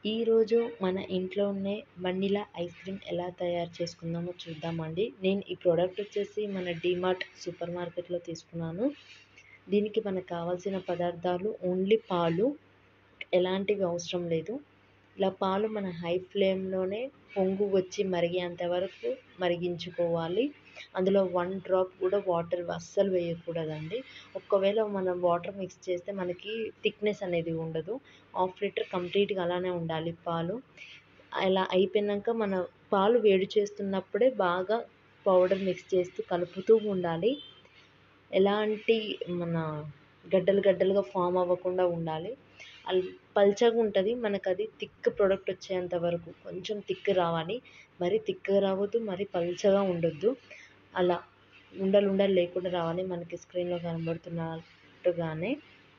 ఈరోజు మన ఇంట్లోనే వనీలా ఐస్ క్రీమ్ ఎలా తయారు చేసుకుందామో చూద్దామండి నేను ఈ ప్రోడక్ట్ వచ్చేసి మన డిమార్ట్ సూపర్ మార్కెట్లో తీసుకున్నాను దీనికి మనకు కావాల్సిన పదార్థాలు ఓన్లీ పాలు ఎలాంటివి అవసరం లేదు ఇలా పాలు మన హై ఫ్లేమ్లోనే పొంగు వచ్చి మరిగేంత వరకు మరిగించుకోవాలి అందులో వన్ డ్రాప్ కూడా వాటర్ అస్సలు వేయకూడదండి ఒకవేళ మనం వాటర్ మిక్స్ చేస్తే మనకి థిక్నెస్ అనేది ఉండదు హాఫ్ లీటర్ కంప్లీట్గా అలానే ఉండాలి పాలు అలా అయిపోయాక మన పాలు వేడి చేస్తున్నప్పుడే బాగా పౌడర్ మిక్స్ చేస్తూ కలుపుతూ ఉండాలి ఎలాంటి మన గడ్డలు గడ్డలుగా ఫామ్ అవ్వకుండా ఉండాలి అల్ పల్చగా ఉంటుంది మనకు అది థిక్ ప్రోడక్ట్ వచ్చేంత వరకు కొంచెం థిక్ రావాలి మరీ థిక్గా రావద్దు మరీ పల్చగా ఉండొద్దు అలా ఉండలు ఉండలు లేకుండా రావాలి మనకి స్క్రీన్లో కనబడుతున్నట్టుగానే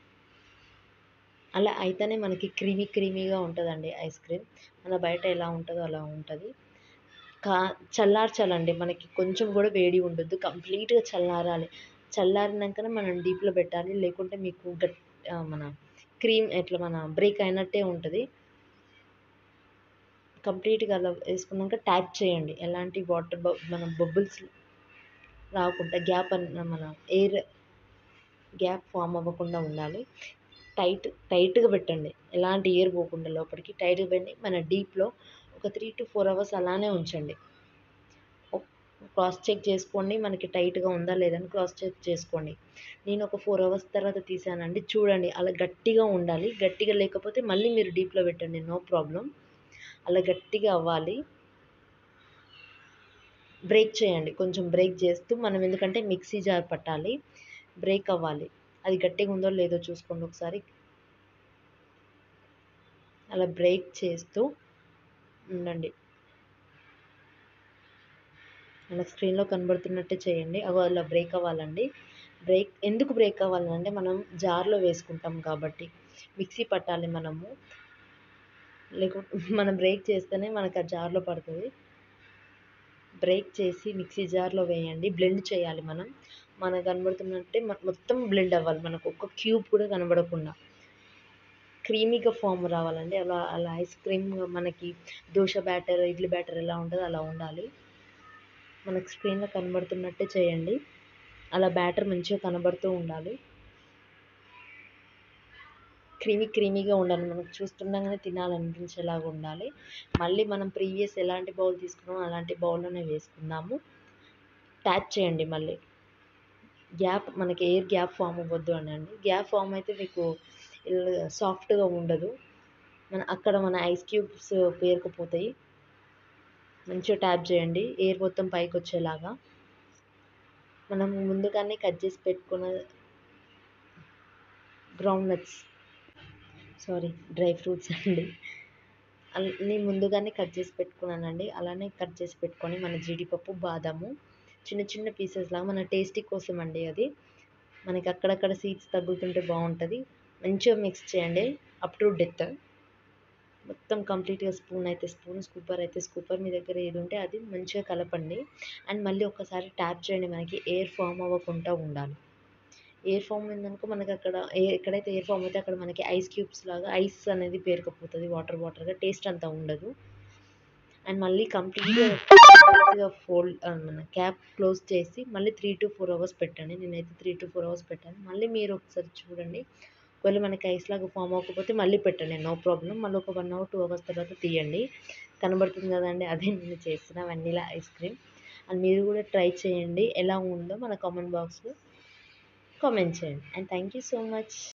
అలా అయితేనే మనకి క్రీమీ క్రీమీగా ఉంటుందండి ఐస్ క్రీమ్ మన బయట ఎలా ఉంటుందో అలా ఉంటుంది కా చల్లార్చాలండి మనకి కొంచెం కూడా వేడి ఉండొద్దు కంప్లీట్గా చల్లారాలి చల్లారినాకనే మనం డీప్లో పెట్టాలి లేకుంటే మీకు గట్ మన క్రీమ్ ఎట్లా మన బ్రేక్ అయినట్టే ఉంటుంది కంప్లీట్గా అలా వేసుకున్నాక ట్యాప్ చేయండి ఎలాంటి వాటర్ బ మన బబుల్స్ రాకుండా గ్యాప్ అన్న మన ఎయిర్ గ్యాప్ ఫామ్ అవ్వకుండా ఉండాలి టైట్ టైట్గా పెట్టండి ఎలాంటి ఎయిర్ పోకుండా లోపలికి టైట్గా పెట్టి మన డీప్లో ఒక త్రీ టు ఫోర్ అవర్స్ అలానే ఉంచండి క్రాస్ చెక్ చేసుకోండి మనకి టైట్గా ఉందా లేదని క్రాస్ చెక్ చేసుకోండి నేను ఒక ఫోర్ అవర్స్ తర్వాత తీసానండి చూడండి అలా గట్టిగా ఉండాలి గట్టిగా లేకపోతే మళ్ళీ మీరు డీప్లో పెట్టండి నో ప్రాబ్లం అలా గట్టిగా అవ్వాలి బ్రేక్ చేయండి కొంచెం బ్రేక్ చేస్తూ మనం ఎందుకంటే మిక్సీ జార్ పట్టాలి బ్రేక్ అవ్వాలి అది గట్టిగా ఉందో లేదో చూసుకోండి ఒకసారి అలా బ్రేక్ చేస్తూ ఉండండి అలా స్క్రీన్లో కనబడుతున్నట్టే చేయండి అవి అలా బ్రేక్ అవ్వాలండి బ్రేక్ ఎందుకు బ్రేక్ అవ్వాలంటే మనం జార్లో వేసుకుంటాం కాబట్టి మిక్సీ పట్టాలి మనము లేకుంటే మనం బ్రేక్ చేస్తేనే మనకు ఆ జార్లో పడుతుంది బ్రేక్ చేసి మిక్సీ జార్లో వేయండి బ్లెండ్ చేయాలి మనం మనకు కనబడుతున్నట్టే మొత్తం బ్లెండ్ అవ్వాలి మనకు ఒక్క క్యూబ్ కూడా కనబడకుండా క్రీమీగా ఫామ్ రావాలండి అలా అలా ఐస్ క్రీమ్ మనకి దోశ బ్యాటర్ ఇడ్లీ బ్యాటర్ ఎలా ఉంటుందో అలా ఉండాలి మనకు స్క్రీన్లో కనబడుతున్నట్టే చేయండి అలా బ్యాటర్ మంచిగా కనబడుతూ ఉండాలి క్రీమీ క్రీమీగా ఉండాలి మనకు చూస్తుండగానే తినాలనిపించేలాగా ఉండాలి మళ్ళీ మనం ప్రీవియస్ ఎలాంటి బౌల్ తీసుకున్నామో అలాంటి బౌల్లోనే వేసుకుందాము ట్యాచ్ చేయండి మళ్ళీ గ్యాప్ మనకి ఎయిర్ గ్యాప్ ఫామ్ అవ్వద్దు అనండి గ్యాప్ ఫామ్ అయితే మీకు సాఫ్ట్గా ఉండదు మన అక్కడ మన ఐస్ క్యూబ్స్ పేరుకుపోతాయి మంచిగా ట్యాప్ చేయండి ఎయిర్ మొత్తం పైకి వచ్చేలాగా మనం ముందుగానే కట్ చేసి పెట్టుకున్న ground nuts sorry dry fruits అండి నేను ముందుగానే కట్ చేసి పెట్టుకున్నానండి అలానే కట్ చేసి పెట్టుకొని మన జీడిపప్పు బాదాము చిన్న చిన్న పీసెస్ లాగా మన టేస్టీ కోసం అండి అది మనకి అక్కడక్కడ సీడ్స్ తగ్గుతుంటే బాగుంటుంది మంచిగా మిక్స్ చేయండి అప్ టు డెత్ మొత్తం కంప్లీట్గా స్పూన్ అయితే స్పూన్ స్కూపర్ అయితే స్కూపర్ మీ దగ్గర ఏది ఉంటే అది మంచిగా కలపండి అండ్ మళ్ళీ ఒకసారి ట్యాప్ చేయండి మనకి ఎయిర్ ఫామ్ అవ్వకుండా ఉండాలి ఎయిర్ ఫామ్ అయిందనుకో మనకి అక్కడ ఎక్కడైతే ఎయిర్ ఫామ్ అయితే అక్కడ మనకి ఐస్ క్యూబ్స్ లాగా ఐస్ అనేది పేరుకుపోతుంది వాటర్ వాటర్గా టేస్ట్ అంతా ఉండదు అండ్ మళ్ళీ కంప్లీట్గా ఫోల్డ్ మన క్యాప్ క్లోజ్ చేసి మళ్ళీ త్రీ టు ఫోర్ అవర్స్ పెట్టండి నేనైతే త్రీ టు ఫోర్ అవర్స్ పెట్టాను మళ్ళీ మీరు ఒకసారి చూడండి ఒకవేళ మనకి ఐస్ లాగా ఫామ్ అవ్వకపోతే మళ్ళీ పెట్టండి నో ప్రాబ్లం మళ్ళీ ఒక వన్ అవర్ టూ అవర్స్ తర్వాత తీయండి కనబడుతుంది కదండి అదే నేను చేసిన వనీలా ఐస్ క్రీమ్ అండ్ మీరు కూడా ట్రై చేయండి ఎలా ఉందో మన కామెంట్ బాక్స్లో కామెంట్ చేయండి and thank you so much